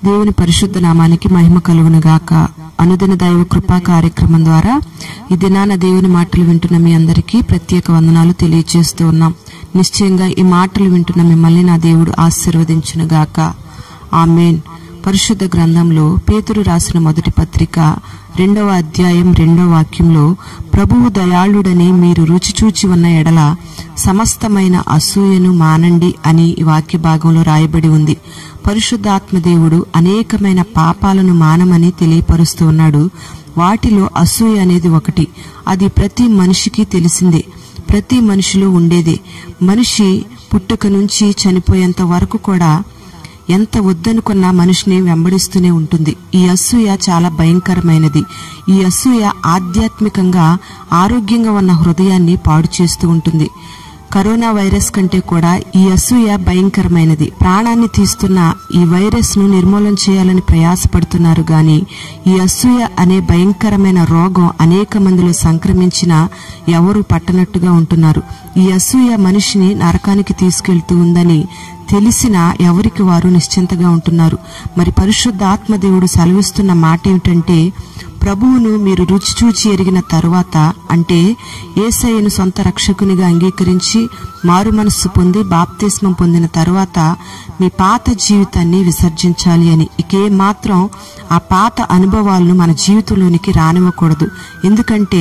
దేవుని పరిశుద్ధ నామానికి మహిమ కలుగును గాక అనుదిన దైవ కృపా కార్యక్రమం ద్వారా ఈ దినాన దేవుని మాటలు వింటున్న మీ అందరికీ ప్రత్యేక వందనాలు తెలియజేస్తూ ఉన్నాం నిశ్చయంగా ఈ మాటలు వింటున్న మిమ్మల్ని నా దేవుడు ఆశీర్వదించును గాక ఆమెన్ పరిశుద్ధ గ్రంథంలో పేతురు రాసిన మొదటి పత్రిక రెండవ అధ్యాయం రెండవ వాక్యంలో ప్రభువు దయాళుడని మీరు రుచి చూచి ఉన్న ఎడల సమస్తమైన అసూయను మానండి అని ఈ వాక్య భాగంలో రాయబడి ఉంది పరిశుద్ధాత్మ దేవుడు అనేకమైన పాపాలను మానమని తెలియపరుస్తూ ఉన్నాడు వాటిలో అసూయ అనేది ఒకటి అది ప్రతి మనిషికి తెలిసిందే ప్రతి మనిషిలో ఉండేదే మనిషి పుట్టుక నుంచి చనిపోయేంత వరకు కూడా ఎంత వద్దనుకున్నా మనిషిని వెంబడిస్తూనే ఉంటుంది ఈ అసూయ చాలా భయంకరమైనది ఈ అసూయ ఆధ్యాత్మికంగా ఆరోగ్యంగా ఉన్న హృదయాన్ని పాడు చేస్తూ ఉంటుంది కరోనా వైరస్ కంటే కూడా ఈ అసూయ భయంకరమైనది ప్రాణాన్ని తీస్తున్న ఈ వైరస్ ను నిర్మూలన చేయాలని ప్రయాసపడుతున్నారు గాని ఈ అసూయ అనే భయంకరమైన రోగం అనేక మందిలో సంక్రమించిన ఎవరు పట్టనట్టుగా ఉంటున్నారు ఈ అసూయ మనిషిని నరకానికి తీసుకెళ్తూ ఉందని తెలిసిన ఎవరికి వారు నిశ్చింతగా ఉంటున్నారు మరి పరిశుద్ధ ఆత్మదేవుడు సెలవిస్తున్న మాట ఏమిటంటే ప్రభువును మీరు రుచి చూచి ఎరిగిన తరువాత అంటే ఏసయ్యను సొంత రక్షకునిగా అంగీకరించి మారు మనస్సు పొంది బాప్తిస్మం పొందిన తరువాత మీ పాత జీవితాన్ని విసర్జించాలి అని ఇకే మాత్రం ఆ పాత అనుభవాలను మన జీవితంలోనికి రానివ్వకూడదు ఎందుకంటే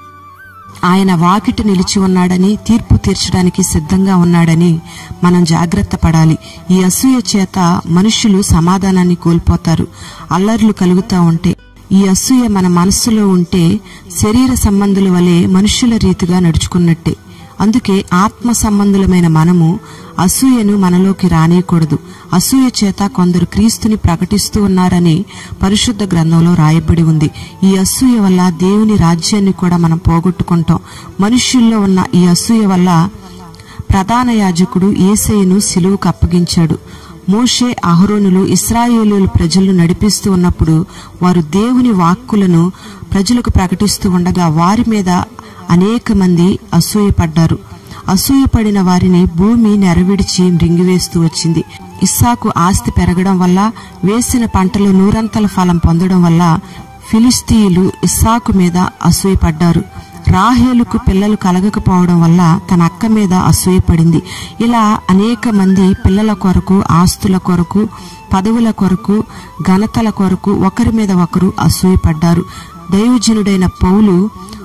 ఆయన వాకిట నిలిచి ఉన్నాడని తీర్పు తీర్చడానికి సిద్ధంగా ఉన్నాడని మనం జాగ్రత్త పడాలి ఈ అసూయ చేత మనుషులు సమాధానాన్ని కోల్పోతారు అల్లర్లు కలుగుతూ ఉంటాయి ఈ అసూయ మన మనస్సులో ఉంటే శరీర సంబంధుల వలె మనుషుల రీతిగా నడుచుకున్నట్టే అందుకే ఆత్మ సంబంధులమైన మనము అసూయను మనలోకి రానియకూడదు అసూయ చేత కొందరు క్రీస్తుని ప్రకటిస్తూ ఉన్నారని పరిశుద్ధ గ్రంథంలో రాయబడి ఉంది ఈ అసూయ వల్ల దేవుని రాజ్యాన్ని కూడా మనం పోగొట్టుకుంటాం మనుష్యుల్లో ఉన్న ఈ అసూయ వల్ల ప్రధాన యాజకుడు ఏసయ్యను సిలువుకు అప్పగించాడు మోషే అహరోనులు ఇస్రాయేలు ప్రజలను నడిపిస్తూ ఉన్నప్పుడు వారు దేవుని వాక్కులను ప్రజలకు ప్రకటిస్తూ ఉండగా వారి మీద అనేక మంది అసూయపడ్డారు అసూయపడిన వారిని భూమి నెరవిడిచి రింగివేస్తూ వచ్చింది ఇస్సాకు ఆస్తి పెరగడం వల్ల వేసిన పంటలో నూరంతల ఫలం పొందడం వల్ల ఫిలిస్తీయులు ఇస్సాకు మీద అసూయపడ్డారు రాహేలుకు పిల్లలు కలగకపోవడం వల్ల తన అక్క మీద అసూయపడింది ఇలా అనేక మంది పిల్లల కొరకు ఆస్తుల కొరకు పదవుల కొరకు ఘనతల కొరకు ఒకరి మీద ఒకరు అసూయపడ్డారు దైవజనుడైన పౌలు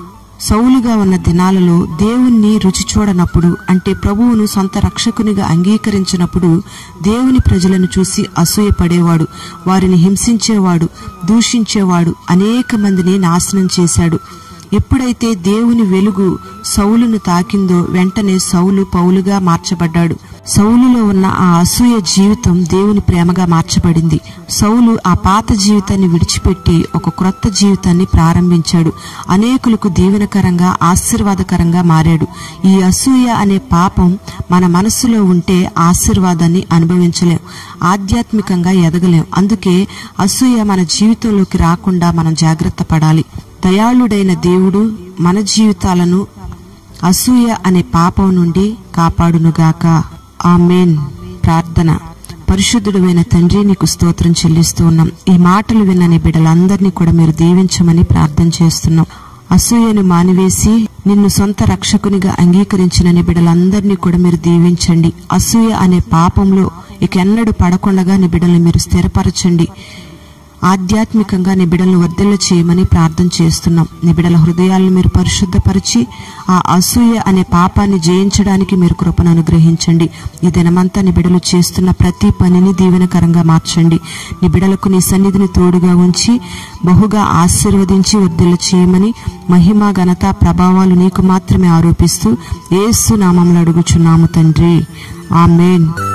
సౌలుగా ఉన్న దినాలలో దేవుణ్ణి రుచి చూడనప్పుడు అంటే ప్రభువును సొంత రక్షకునిగా అంగీకరించినప్పుడు దేవుని ప్రజలను చూసి అసూయపడేవాడు వారిని హింసించేవాడు దూషించేవాడు అనేక మందిని నాశనం చేశాడు ఎప్పుడైతే దేవుని వెలుగు సౌలును తాకిందో వెంటనే సౌలు పౌలుగా మార్చబడ్డాడు సౌలులో ఉన్న ఆ అసూయ జీవితం దేవుని ప్రేమగా మార్చబడింది సౌలు ఆ పాత జీవితాన్ని విడిచిపెట్టి ఒక క్రొత్త జీవితాన్ని ప్రారంభించాడు అనేకులకు దీవెనకరంగా ఆశీర్వాదకరంగా మారాడు ఈ అసూయ అనే పాపం మన మనస్సులో ఉంటే ఆశీర్వాదాన్ని అనుభవించలేం ఆధ్యాత్మికంగా ఎదగలేం అందుకే అసూయ మన జీవితంలోకి రాకుండా మనం జాగ్రత్త పడాలి దయాళుడైన దేవుడు మన జీవితాలను అసూయ అనే పాపం నుండి కాపాడునుగాక ఆమెన్ ప్రార్థన పరిశుద్ధుడైన తండ్రి నీకు స్తోత్రం చెల్లిస్తూ ఉన్నాం ఈ మాటలు విన్నని బిడ్డలందరినీ కూడా మీరు దీవించమని ప్రార్థన చేస్తున్నాం అసూయను మానివేసి నిన్ను సొంత రక్షకునిగా అంగీకరించిన నీ బిడ్డలందరినీ కూడా మీరు దీవించండి అసూయ అనే పాపంలో ఇక ఎన్నడూ పడకుండగా నీ బిడ్డల్ని మీరు స్థిరపరచండి ఆధ్యాత్మికంగా నీ బిడ్డలను వర్ధిల్ల చేయమని ప్రార్థన చేస్తున్నాం నీ బిడ్డల హృదయాలను మీరు పరిశుద్ధపరిచి ఆ అసూయ అనే పాపాన్ని జయించడానికి మీరు కృపను అనుగ్రహించండి ఈ దినమంతా నీ బిడ్డలు చేస్తున్న ప్రతి పనిని దీవెనకరంగా మార్చండి నీ బిడ్డలకు నీ సన్నిధిని తోడుగా ఉంచి బహుగా ఆశీర్వదించి వర్ధిల్ల చేయమని మహిమ ఘనత ప్రభావాలు నీకు మాత్రమే ఆరోపిస్తూ ఏసు నామంలో అడుగుచున్నాము తండ్రి ఆమెన్